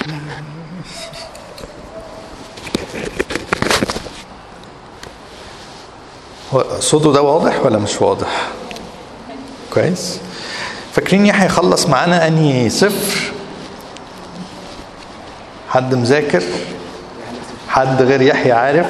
هو صوته ده واضح ولا مش واضح كويس فاكرين يحيى خلص معانا انهي صفر حد مذاكر حد غير يحيى عارف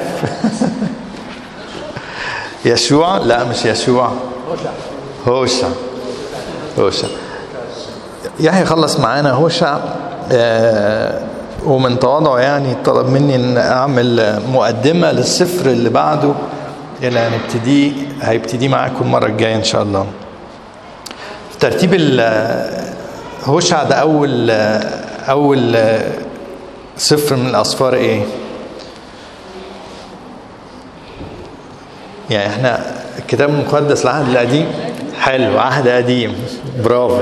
يشوع لا مش يشوع هوشع هوشع يحيى خلص معانا هوشع آه ومن تواضعه يعني طلب مني ان اعمل مقدمه للسفر اللي بعده الى نبتدي هيبتدي معاكم المره الجايه ان شاء الله ترتيب هوشع ده اول اول سفر من الاسفار ايه يعني احنا الكتاب المقدس العهد القديم حلو عهد قديم برافو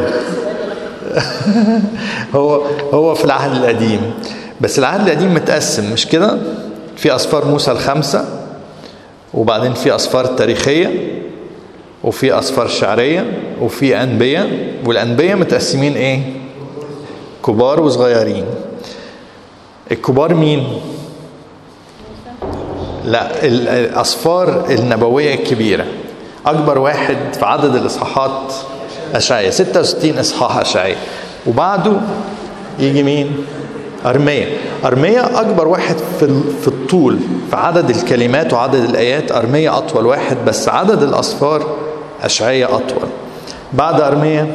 هو هو في العهد القديم بس العهد القديم متقسم مش كده في اسفار موسى الخمسه وبعدين في اسفار تاريخيه وفي اسفار شعريه وفي انبياء والانبياء متقسمين ايه كبار وصغيرين الكبار مين لا الاسفار النبويه الكبيره اكبر واحد في عدد الاصحاحات اشعياء 66 اصحاح اشعياء وبعده يجي مين أرمية أرمية أكبر واحد في في الطول في عدد الكلمات وعدد الآيات أرمية أطول واحد بس عدد الأصفار أشعية أطول بعد أرمية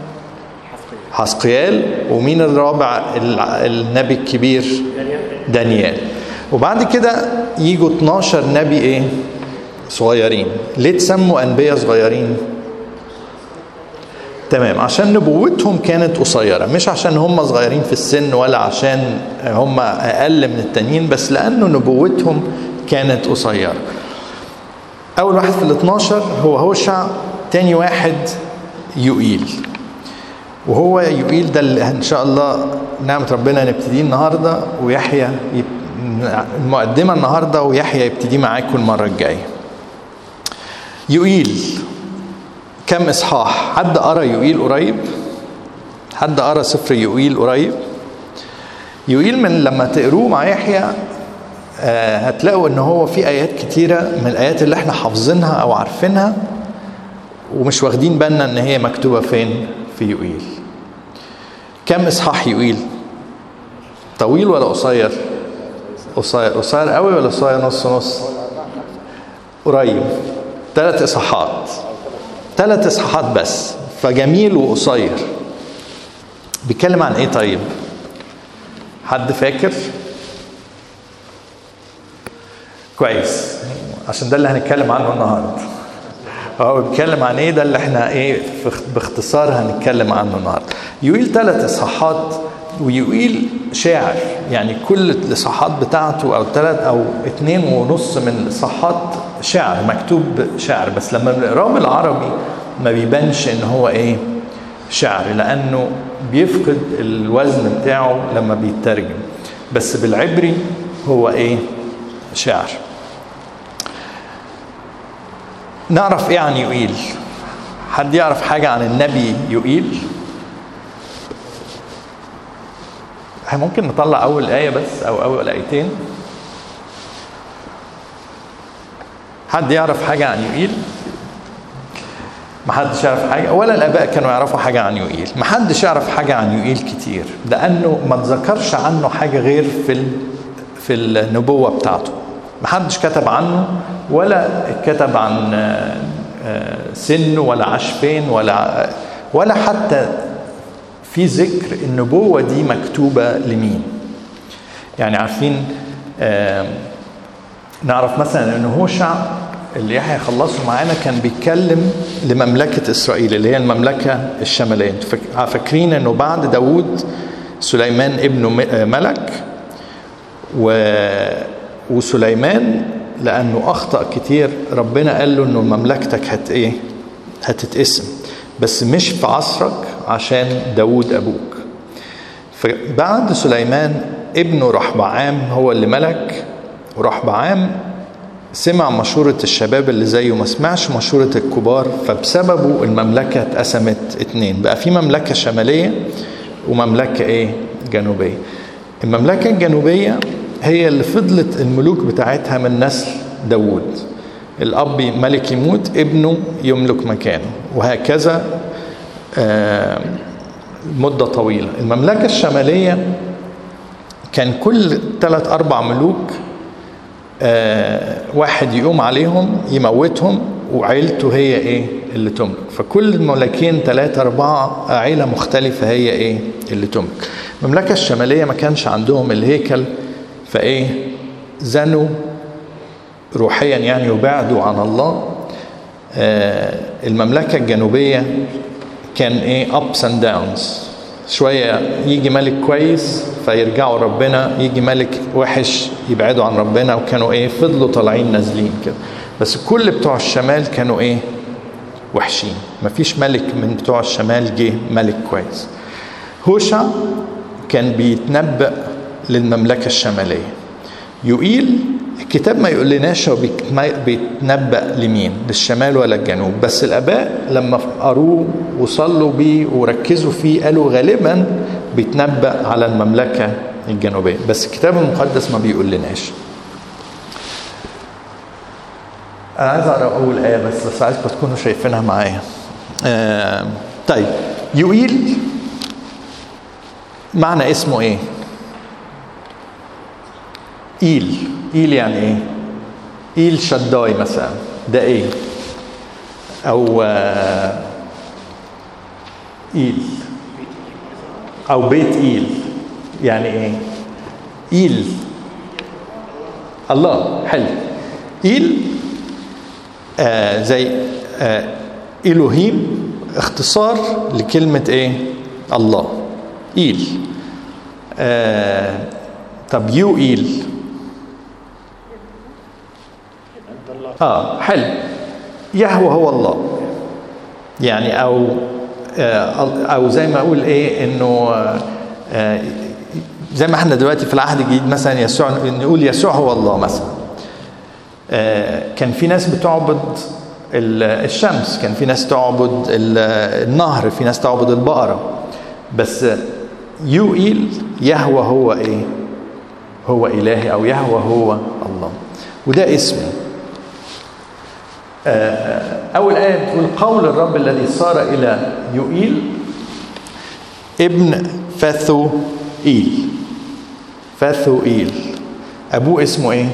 حسقيال ومين الرابع النبي الكبير دانيال وبعد كده يجوا 12 نبي ايه صغيرين ليه تسموا انبياء صغيرين تمام عشان نبوتهم كانت قصيره مش عشان هم صغيرين في السن ولا عشان هم اقل من التانيين بس لانه نبوتهم كانت قصيره اول واحد في ال 12 هو هوشع تاني واحد يوئيل وهو يوئيل ده اللي ان شاء الله نعمه ربنا نبتديه النهارده ويحيى المقدمه النهارده ويحيى يبتدي معاكم المره الجايه يوئيل كم اصحاح حد قرا يوئيل قريب حد قرا سفر يوئيل قريب يوئيل من لما تقروه مع يحيى آه هتلاقوا ان هو في ايات كتيره من الايات اللي احنا حافظينها او عارفينها ومش واخدين بالنا ان هي مكتوبه فين في يوئيل كم اصحاح يوئيل طويل ولا قصير قصير قصير قوي ولا قصير نص نص قريب ثلاث اصحاحات ثلاث اصحاحات بس فجميل وقصير بيتكلم عن ايه طيب حد فاكر كويس عشان ده اللي هنتكلم عنه النهارده هو بيتكلم عن ايه ده اللي احنا ايه باختصار هنتكلم عنه النهارده يويل ثلاث اصحاحات ويويل شاعر يعني كل الاصحاحات بتاعته او ثلاث او اثنين ونص من الاصحاحات شعر مكتوب شعر بس لما بنقراه بالعربي ما بيبانش ان هو ايه شعر لانه بيفقد الوزن بتاعه لما بيترجم بس بالعبري هو ايه شعر نعرف ايه عن يوئيل حد يعرف حاجة عن النبي يوئيل ممكن نطلع أول آية بس أو أول آيتين حد يعرف حاجة عن يوئيل محدش يعرف حاجة ولا الآباء كانوا يعرفوا حاجة عن يوئيل محدش يعرف حاجة عن يوئيل كتير لأنه ما تذكرش عنه حاجة غير في في النبوة بتاعته محدش كتب عنه ولا كتب عن سنه ولا عاش فين ولا ولا حتى في ذكر النبوة دي مكتوبة لمين يعني عارفين نعرف مثلا ان هوشع اللي يحيى خلصه معانا كان بيتكلم لمملكة إسرائيل اللي هي المملكة الشمالية فاكرين انه بعد داوود سليمان ابنه ملك و وسليمان لانه اخطا كتير ربنا قال له انه مملكتك هت ايه هتتقسم بس مش في عصرك عشان داود ابوك فبعد سليمان ابنه رحبعام هو اللي ملك ورحبعام سمع مشورة الشباب اللي زيه ما سمعش مشورة الكبار فبسببه المملكة اتقسمت اتنين بقى في مملكة شمالية ومملكة ايه جنوبية المملكة الجنوبية هي اللي فضلت الملوك بتاعتها من نسل داوود الأب ملك يموت ابنه يملك مكانه وهكذا آه، مدة طويلة المملكة الشمالية كان كل ثلاث أربع ملوك آه، واحد يقوم عليهم يموتهم وعيلته هي ايه اللي تملك فكل ملكين ثلاثة أربعة عيلة مختلفة هي ايه اللي تملك المملكة الشمالية ما كانش عندهم الهيكل فايه زنوا روحيا يعني وبعدوا عن الله آه، المملكة الجنوبية كان ايه ups and downs شوية يجي ملك كويس فيرجعوا ربنا يجي ملك وحش يبعدوا عن ربنا وكانوا ايه فضلوا طالعين نازلين كده بس كل بتوع الشمال كانوا ايه وحشين مفيش ملك من بتوع الشمال جه ملك كويس هوشع كان بيتنبأ للمملكة الشمالية يقيل الكتاب ما يقولناش هو بيك- ما بيتنبأ لمين للشمال ولا الجنوب بس الآباء لما قروه وصلوا بيه وركزوا فيه قالوا غالبا بيتنبأ على المملكة الجنوبية بس الكتاب المقدس ما بيقولناش أنا عايز أقرأ أول آية بس بس عايزكم تكونوا شايفينها معايا آه طيب يقيل معنى اسمه إيه؟ إيل إيل يعني إيه؟ إيل شداي مثلا ده إيه؟ أو آه، إيل أو بيت إيل يعني إيه؟ إيل الله حلو إيل آه زي آه إلهيم اختصار لكلمة إيه؟ الله إيل آه طب يو إيل اه حلو يهوى هو الله يعني او آه، او زي ما اقول ايه انه آه، زي ما احنا دلوقتي في العهد الجديد مثلا يسوع نقول يسوع هو الله مثلا آه، كان في ناس بتعبد ال- الشمس كان في ناس تعبد ال- النهر في ناس تعبد البقرة بس يوئيل يهوى هو ايه هو إلهي أو يهوى هو الله وده اسمه آه، أول آية بتقول قول الرب الذي صار إلى يوئيل ابن فاثوئيل فاثوئيل أبوه اسمه إيه؟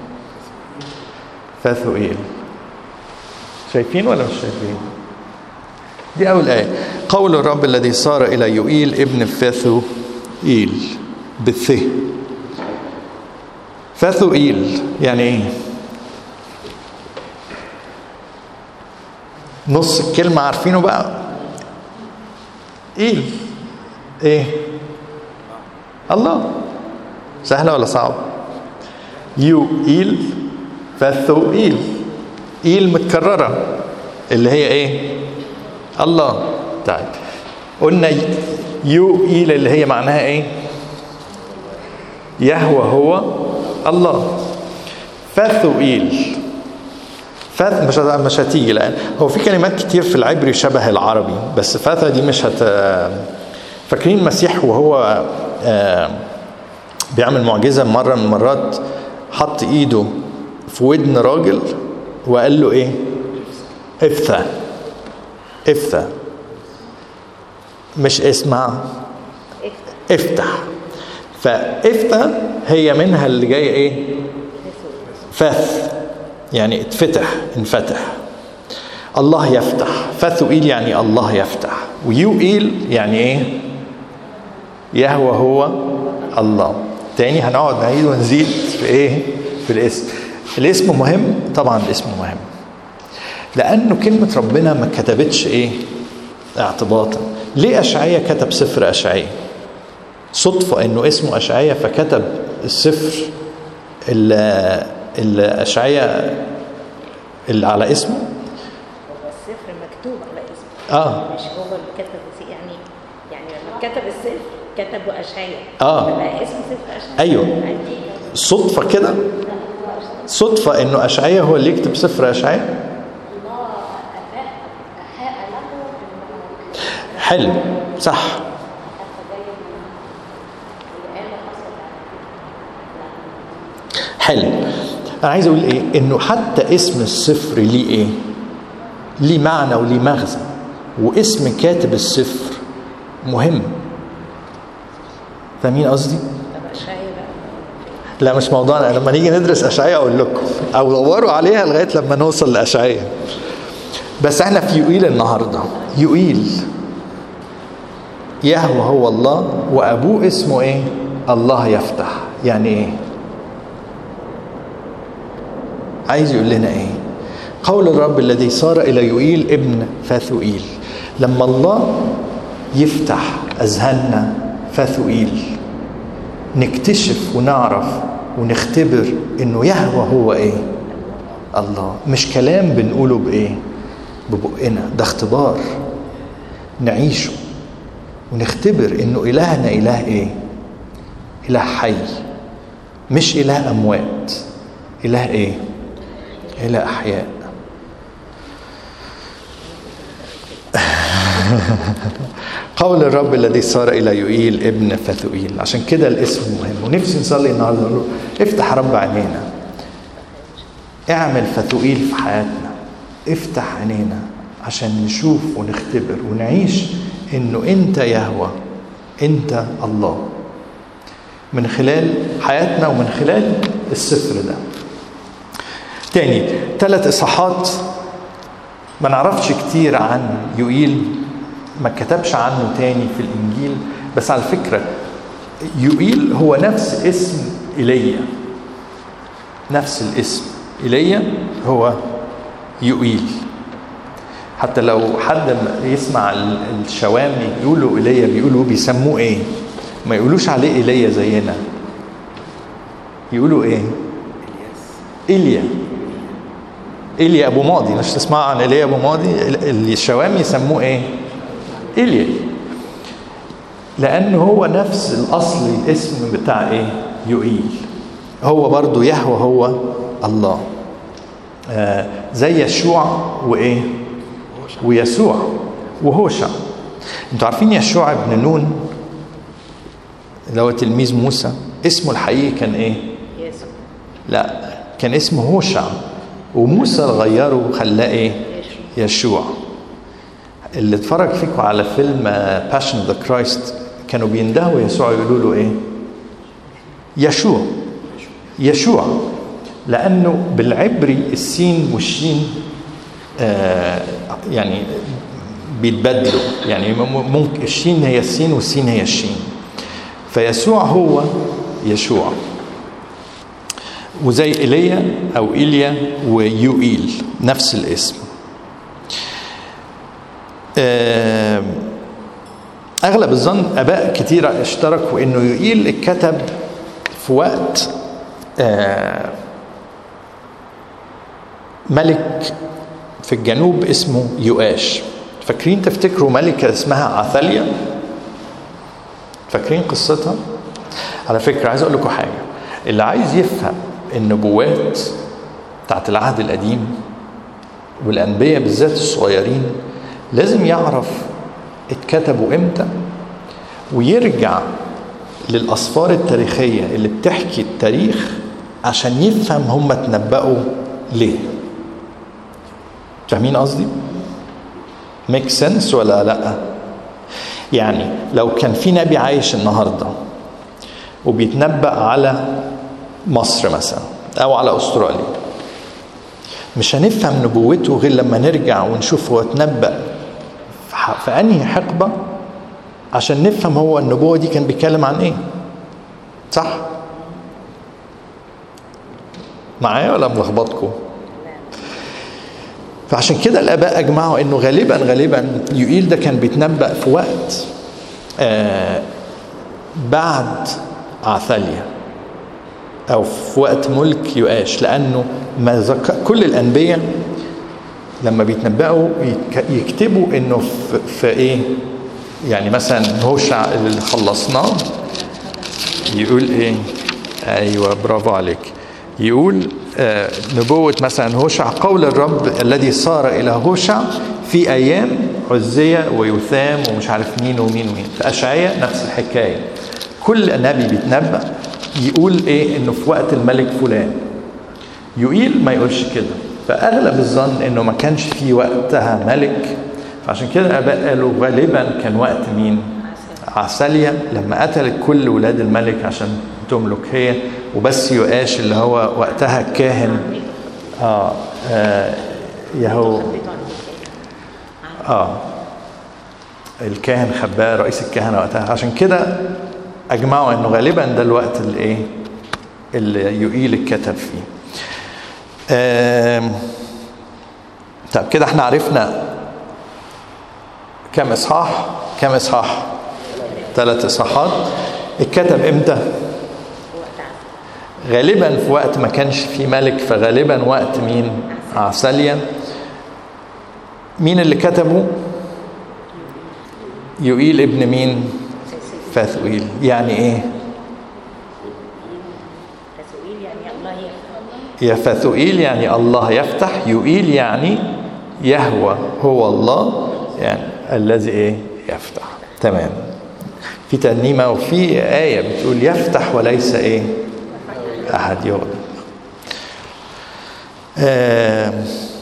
فاثوئيل شايفين ولا مش شايفين؟ دي أول آية قول الرب الذي صار إلى يوئيل ابن فاثوئيل بالث فاثوئيل يعني إيه؟ نص الكلمة عارفينه بقى إيل إيه؟ الله سهلة ولا صعبة؟ يو إيل فاثو إيل إيل متكررة اللي هي إيه؟ الله طيب قلنا يو إيل اللي هي معناها إيه؟ يهوى هو الله فاثو إيل فاث مش هت- مش هتيجي لان هو في كلمات كتير في العبري شبه العربي بس فاثا دي مش هت فاكرين المسيح وهو آه، بيعمل معجزه مره من المرات حط ايده في ودن راجل وقال له ايه؟ افتح افتح مش اسمع افتح فافتح هي منها اللي جايه ايه؟ فث يعني اتفتح انفتح الله يفتح فثوئيل يعني الله يفتح ويوئيل يعني ايه يهوى هو الله تاني هنقعد نعيد ونزيد في ايه في الاسم الاسم مهم طبعا الاسم مهم لانه كلمه ربنا ما كتبتش ايه اعتباطا ليه اشعيا كتب سفر اشعيا صدفه انه اسمه اشعيا فكتب السفر اللي اللي اشعيا اللي على اسمه هو السفر مكتوب على اسمه اه مش هو اللي كتب يعني يعني لما كتب السفر كتبه اشعيا آه. فبقى اسمه سفر اشعيا أيوه. أكيد. صدفه كده صدفه انه اشعيا هو اللي يكتب سفر اشعيا الله أباء أحاء له بالمعروف حلو صح حتى جاي من الآية حصل حلو انا عايز اقول ايه انه حتى اسم السفر ليه ايه ليه معنى وليه مغزى واسم كاتب السفر مهم فاهمين قصدي طب اشعيا بقى لا مش موضوعنا لما نيجي ندرس اشعياء اقول لكم او دوروا عليها لغايه لما نوصل لاشعياء بس احنا في يوئيل النهارده يوئيل يهوى هو الله وابوه اسمه ايه الله يفتح يعني ايه عايز يقول لنا ايه قول الرب الذي صار الى يوئيل ابن فاثوئيل لما الله يفتح اذهاننا فاثوئيل نكتشف ونعرف ونختبر انه يهوى هو ايه الله مش كلام بنقوله بايه ببقنا ده اختبار نعيشه ونختبر انه الهنا اله ايه اله حي مش اله اموات اله ايه اله احياء قول الرب الذي صار الى يوئيل ابن فثوئيل عشان كده الاسم مهم ونفسي نصلي النهارده نقول له افتح رب عينينا اعمل فثوئيل في حياتنا افتح عينينا عشان نشوف ونختبر ونعيش انه انت يهوى انت الله من خلال حياتنا ومن خلال السفر ده تاني ثلاث اصحاحات ما نعرفش كتير عن يوئيل ما كتبش عنه تاني في الانجيل بس على فكره يوئيل هو نفس اسم ايليا نفس الاسم ايليا هو يوئيل حتى لو حد يسمع الشوامي يقولوا ايليا بيقولوا بيسموه ايه ما يقولوش عليه ايليا زينا يقولوا ايه ايليا ايليا ابو ماضي مش تسمع عن ايليا ابو ماضي الشوامي يسموه ايه ايليا لأنه هو نفس الأصل الاسم بتاع إيه؟ يوئيل هو برضو يهوى هو الله آه زي يشوع وإيه؟ ويسوع وهوشع انتوا عارفين يشوع ابن نون اللي هو تلميذ موسى اسمه الحقيقي كان ايه؟ يسوع لا كان اسمه هوشع وموسى غيره وخلاه ايه؟ يشوع اللي اتفرج فيكم على فيلم باشن اوف ذا كرايست كانوا بيندهوا يسوع يقولوا له ايه؟ يشوع يشوع لانه بالعبري السين والشين آه يعني بيتبدلوا يعني ممكن الشين هي السين والسين هي الشين فيسوع هو يشوع وزي ايليا او ايليا ويوئيل نفس الاسم اغلب الظن اباء كتيره اشتركوا انه يوئيل اتكتب في وقت ملك في الجنوب اسمه يؤاش فاكرين تفتكروا ملكة اسمها عثاليا فاكرين قصتها على فكرة عايز أقول لكم حاجة اللي عايز يفهم النبوات بتاعت العهد القديم والأنبياء بالذات الصغيرين لازم يعرف اتكتبوا امتى ويرجع للأسفار التاريخية اللي بتحكي التاريخ عشان يفهم هم اتنبأوا ليه فاهمين قصدي؟ ميك سنس ولا لا؟ يعني لو كان في نبي عايش النهارده وبيتنبأ على مصر مثلا أو على أستراليا مش هنفهم نبوته غير لما نرجع ونشوف هو اتنبأ في أنهي حقبة عشان نفهم هو النبوة دي كان بيتكلم عن إيه صح؟ معايا ولا ملخبطكم؟ فعشان كده الاباء اجمعوا انه غالبا غالبا يوئيل ده كان بيتنبأ في وقت آه بعد عثاليا او في وقت ملك يؤاش لانه ما ذك... كل الانبياء لما بيتنبأوا يكتبوا انه في, في ايه يعني مثلا هوشع اللي خلصناه يقول ايه ايوه برافو عليك يقول آه نبوة مثلا هوشع قول الرب الذي صار إلى هوشع في أيام عزية ويثام ومش عارف مين ومين ومين في أشعية نفس الحكاية كل نبي بيتنبأ يقول ايه انه في وقت الملك فلان يقيل ما يقولش كده فاغلب الظن انه ما كانش في وقتها ملك عشان كده الاباء قالوا غالبا كان وقت مين عساليا لما قتلت كل ولاد الملك عشان تملك هي وبس يؤاش اللي هو وقتها كاهن اه, آه يهو اه الكاهن خباه رئيس الكهنه وقتها عشان كده اجمعوا انه غالبا ده الوقت اللي ايه اللي يقيل الكتب فيه آم، طب كده احنا عرفنا كم اصحاح كم اصحاح ثلاث اصحاحات اتكتب امتى غالبا في وقت ما كانش في ملك فغالبا وقت مين عساليا مين اللي كتبه يقيل ابن مين فاثويل يعني ايه تسويل يعني الله يفتح يا فاثوئيل يعني الله يفتح يقيل يعني يهوى هو الله يعني الذي ايه يفتح تمام في ترنيمة وفي آية بتقول يفتح وليس ايه أحد يغلق آه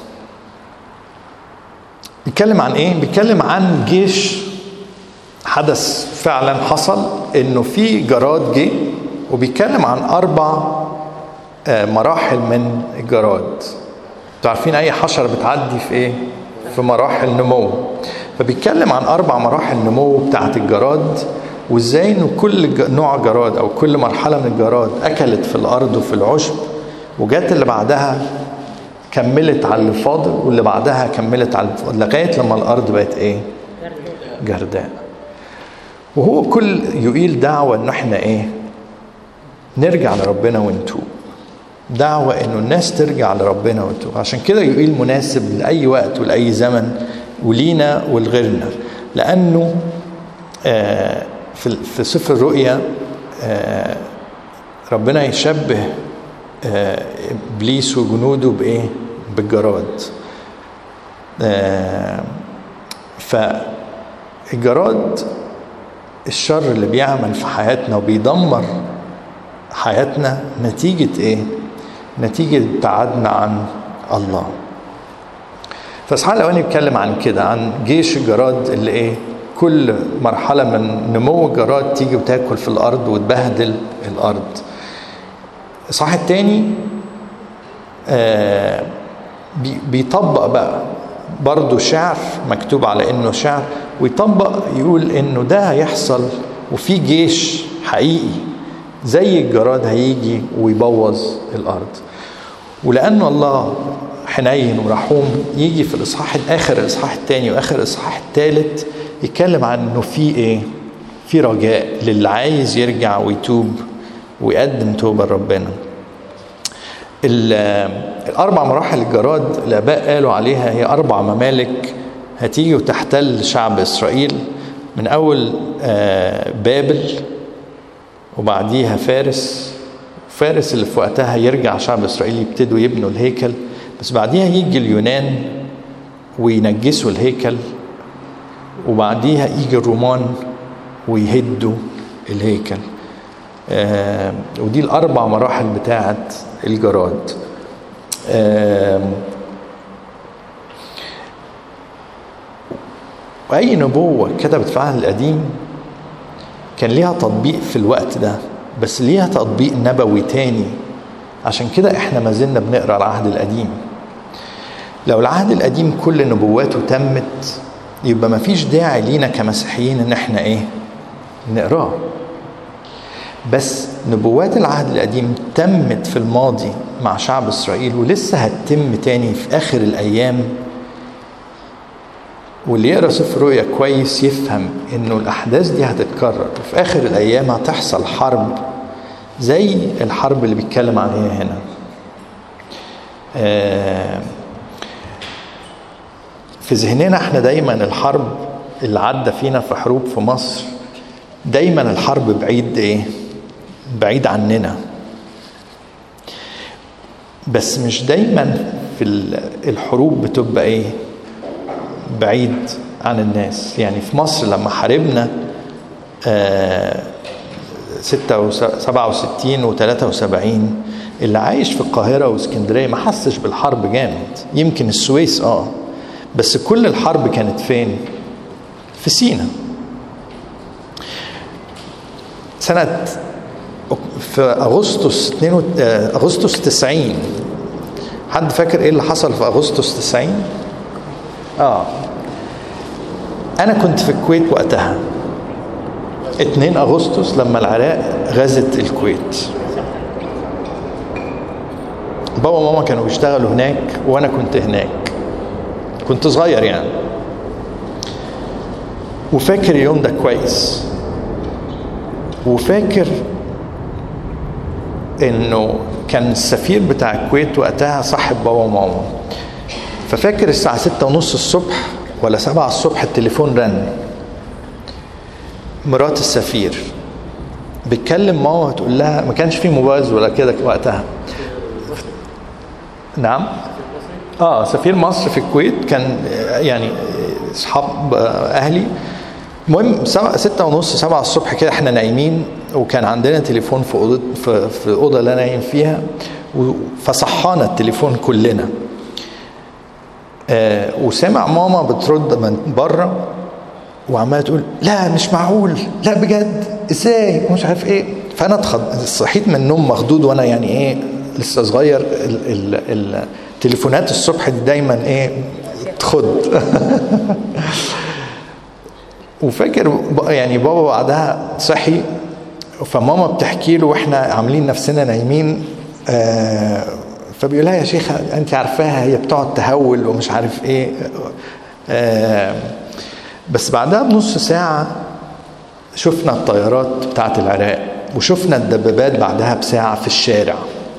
بيتكلم عن ايه بيتكلم عن جيش حدث فعلا حصل انه في جراد جه وبيتكلم عن اربع آه، مراحل من الجراد انتوا عارفين اي حشره بتعدي في ايه في مراحل نمو فبيتكلم عن اربع مراحل نمو بتاعه الجراد وازاي انه كل ج- نوع جراد او كل مرحله من الجراد اكلت في الارض وفي العشب وجات اللي بعدها كملت على اللي فاضل واللي بعدها كملت على اللي فاضل لغايه لما الارض بقت ايه جرداء وهو كل يقيل دعوه ان احنا ايه نرجع لربنا ونتوب دعوة انه الناس ترجع لربنا وتوب عشان كده يقيل مناسب لأي وقت ولأي زمن ولينا ولغيرنا لأنه آه، في في سفر الرؤيا آه، ربنا يشبه آه، ابليس وجنوده بايه؟ بالجراد. آه، فالجراد الشر اللي بيعمل في حياتنا وبيدمر حياتنا نتيجة ايه؟ نتيجة ابتعادنا عن الله. فاصحاح الاولاني بيتكلم عن كده عن جيش الجراد اللي ايه؟ كل مرحلة من نمو الجراد تيجي وتاكل في الأرض وتبهدل الأرض. الإصحاح التاني آه بي- بيطبق بقى برضه شعر مكتوب على انه شعر ويطبق يقول انه ده هيحصل وفي جيش حقيقي زي الجراد هيجي ويبوظ الارض ولانه الله حنين ورحوم يجي في الاصحاح اخر الاصحاح الثاني واخر الاصحاح الثالث يتكلم عن انه في ايه في رجاء للي عايز يرجع ويتوب ويقدم توبه لربنا ال- الاربع مراحل الجراد الاباء قالوا عليها هي اربع ممالك هتيجي وتحتل شعب اسرائيل من اول آه، بابل وبعديها فارس فارس اللي في وقتها يرجع شعب اسرائيل يبتدوا يبنوا الهيكل بس بعديها يجي اليونان وينجسوا الهيكل وبعديها يجي الرومان ويهدوا الهيكل آه، ودي الاربع مراحل بتاعه الجراد آم، واي نبوه كتبت في العهد القديم كان ليها تطبيق في الوقت ده بس ليها تطبيق نبوي تاني عشان كده احنا ما زلنا بنقرا العهد القديم لو العهد القديم كل نبواته تمت يبقى ما فيش داعي لينا كمسيحيين ان احنا ايه نقراه بس نبوات العهد القديم تمت في الماضي مع شعب اسرائيل ولسه هتتم تاني في اخر الايام واللي يقرا سفر رؤيا كويس يفهم انه الاحداث دي هتتكرر وفي اخر الايام هتحصل حرب زي الحرب اللي بيتكلم عليها هنا آه، في ذهننا احنا دايما الحرب اللي عدى فينا في حروب في مصر دايما الحرب بعيد ايه بعيد عننا بس مش دايما في ال- الحروب بتبقى ايه بعيد عن الناس يعني في مصر لما حاربنا آه، 67 و 73 اللي عايش في القاهره واسكندريه ما حسش بالحرب جامد يمكن السويس اه بس كل الحرب كانت فين في سينا سنة في أغسطس 2 أغسطس 90 حد فاكر إيه اللي حصل في أغسطس 90 آه أنا كنت في الكويت وقتها 2 أغسطس لما العراق غزت الكويت بابا وماما كانوا بيشتغلوا هناك وانا كنت هناك كنت صغير يعني وفاكر اليوم ده كويس وفاكر انه كان السفير بتاع الكويت وقتها صاحب بابا وماما ففاكر الساعة ستة ونص الصبح ولا سبعة الصبح التليفون رن مرات السفير بتكلم ماما وتقول لها ما كانش في موبايل ولا كده وقتها نعم اه سفير مصر في الكويت كان يعني اصحاب اهلي المهم ستة ونص سبعة الصبح كده احنا نايمين وكان عندنا تليفون في اوضه في, في الاوضه اللي انا نايم فيها فصحانا التليفون كلنا آه وسمع ماما بترد من بره وعماله تقول لا مش معقول لا بجد ازاي ومش عارف ايه فانا اتخض صحيت من النوم مخضوض وانا يعني ايه لسه صغير ال ال التليفونات الصبح دي دايما ايه تخض وفاكر يعني بابا بعدها صحي فماما بتحكي له واحنا عاملين نفسنا نايمين آه فبيقول لها يا شيخه انت عارفاها هي بتقعد تهول ومش عارف ايه آه بس بعدها بنص ساعه شفنا الطيارات بتاعت العراق وشفنا الدبابات بعدها بساعه في الشارع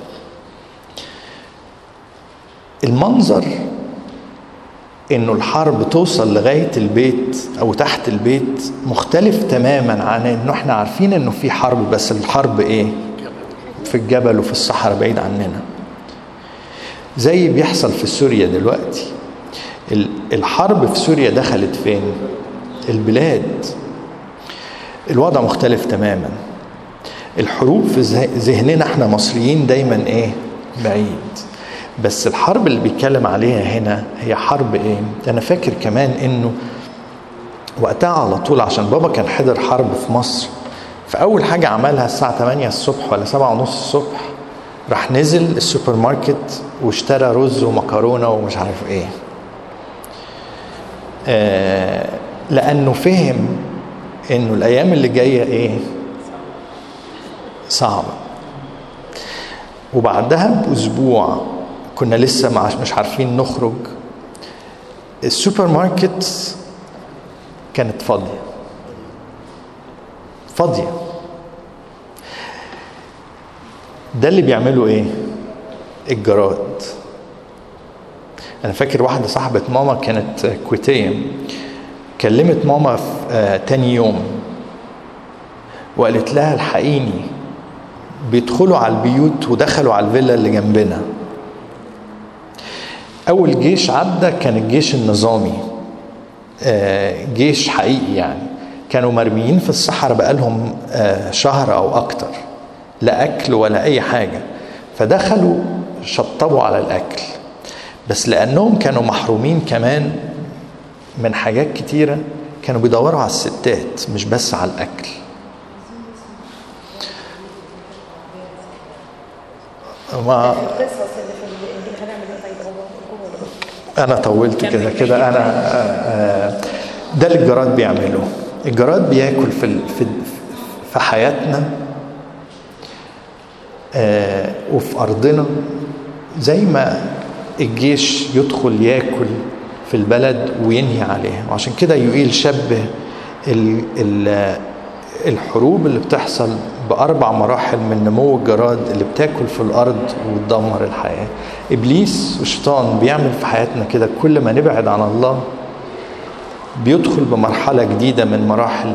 المنظر انه الحرب توصل لغايه البيت او تحت البيت مختلف تماما عن انه احنا عارفين انه في حرب بس الحرب ايه في الجبل وفي الصحراء بعيد عننا زي بيحصل في سوريا دلوقتي الحرب في سوريا دخلت فين البلاد الوضع مختلف تماما الحروب في ذهننا احنا مصريين دايما ايه بعيد بس الحرب اللي بيتكلم عليها هنا هي حرب ايه انا فاكر كمان انه وقتها على طول عشان بابا كان حضر حرب في مصر فاول حاجه عملها الساعه 8 الصبح ولا 7 ونص الصبح راح نزل السوبر ماركت واشترى رز ومكرونه ومش عارف ايه آه لانه فهم انه الايام اللي جايه ايه صعبه وبعدها باسبوع كنا لسه مش عارفين نخرج السوبر ماركت كانت فاضيه فاضيه ده اللي بيعمله ايه الجراد انا فاكر واحده صاحبه ماما كانت كويتيه كلمت ماما في آه تاني يوم وقالت لها الحقيني بيدخلوا على البيوت ودخلوا على الفيلا اللي جنبنا اول جيش عدى كان الجيش النظامي آه جيش حقيقي يعني كانوا مرميين في الصحراء بقالهم آه شهر او اكتر لا اكل ولا اي حاجه فدخلوا شطبوا على الاكل بس لانهم كانوا محرومين كمان من حاجات كتيره كانوا بيدوروا على الستات مش بس على الاكل ما القصص اللي في الانجيل هنعمل ايه طيب هو انا طولت كده كده انا آه، ده اللي الجراد بيعمله الجراد بياكل في ال- في في حياتنا آه، وفي ارضنا زي ما الجيش يدخل ياكل في البلد وينهي عليها وعشان كده يقيل شبه ال- ال- الحروب اللي بتحصل بأربع مراحل من نمو الجراد اللي بتاكل في الأرض وتدمر الحياة إبليس والشيطان بيعمل في حياتنا كده كل ما نبعد عن الله بيدخل بمرحلة جديدة من مراحل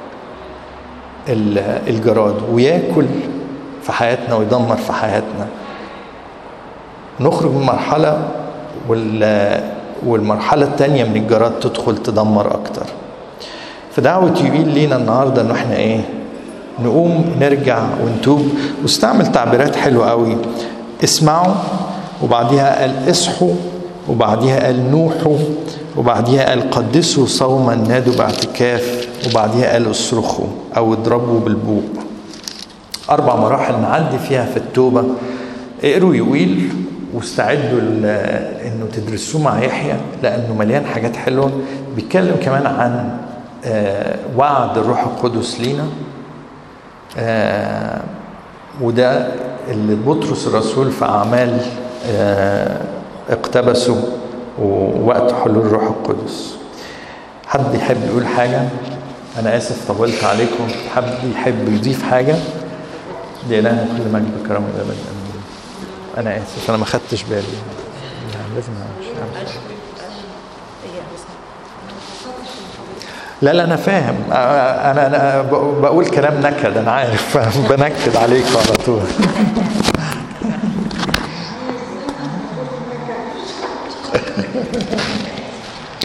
ال- الجراد وياكل في حياتنا ويدمر في حياتنا نخرج من مرحلة وال- والمرحلة التانية من الجراد تدخل تدمر أكتر فدعوة يويل لينا النهاردة إن إحنا إيه نقوم نرجع ونتوب واستعمل تعبيرات حلوة قوي اسمعوا وبعديها قال اصحوا وبعديها قال نوحوا وبعديها قال قدسوا صوما نادوا باعتكاف وبعديها قال اصرخوا او اضربوا بالبوق اربع مراحل نعدي فيها في التوبه اقروا يويل واستعدوا انه تدرسوه مع يحيى لانه مليان حاجات حلوه بيتكلم كمان عن وعد الروح القدس لينا وده اللي بطرس الرسول في اعمال اقتبسوا ووقت حلول الروح القدس حد يحب يقول حاجة أنا آسف طولت عليكم حد يحب يضيف حاجة لإلهنا كل مجد وكرم الأبد آمين أنا آسف أنا ما خدتش بالي يعني لازم لا لا أنا فاهم أنا أنا بقول كلام نكد أنا عارف بنكد عليكم على طول Thank you.